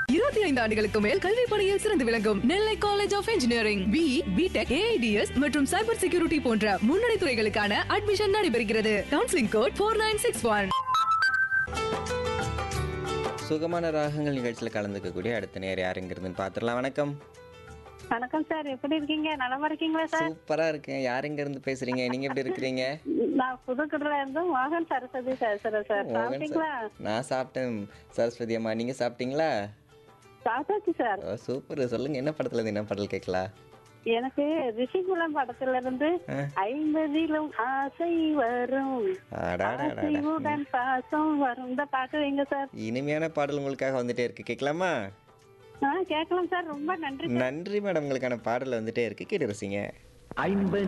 இருபத்தி ஐந்து ஆண்டுகளுக்கு மேல் கல்வி பணியில் சிறந்து விளங்கும் Nellai college of engineering B BTech AIDS மற்றும் சைபர் செக்யூரிட்டி போன்ற முன்னணி துறைகளுக்கான அட்மிஷன் நடைபெறுகிறது counselling code four nine six one சுகமான ராகங்கள் நிகழ்ச்சியில் கலந்துக்கக்கூடிய அடுத்த நேர் யாருங்கிறதுன்னு பார்த்துடலாம் வணக்கம் வணக்கம் சார் எப்படி இருக்கீங்க நலமா இருக்கீங்களா சார் சூப்பரா இருக்கேன் யாருங்க இருந்து பேசுறீங்க நீங்க எப்படி இருக்கிறீங்க நான் புதுக்குடில இருந்து மோகன் சரஸ்வதி பேசுறேன் சார் மோகன் சாப்பிட்டீங்களா சார். நான் சாப்பிட்டேன் சரஸ்வதி அம்மா நீங்க சாப்பிட்டீங்களா சாப்பிட்டாச்சு சார் ஓ, சூப்பர் சொல்லுங்க என்ன படத்துல இருந்து என்ன பாடல் கேட்கலாம் எனக்கு ரிஷிகுலம் படத்துல இருந்து ஆ. ஐம்பதிலும் ஆசை வரும் அடாடாடாடா. ஆசையுடன் பாசம் வரும் இந்த பாட்டு வைங்க சார் இனிமையான பாடல் உங்களுக்காக வந்துட்டே இருக்கு கேட்கலாமா ஆ கேட்கலாம் சார் ரொம்ப நன்றி நன்றி மேடம் உங்களுக்கான பாடல் வந்துட்டே இருக்கு கேட்டு ரசிங்க ஐம்பது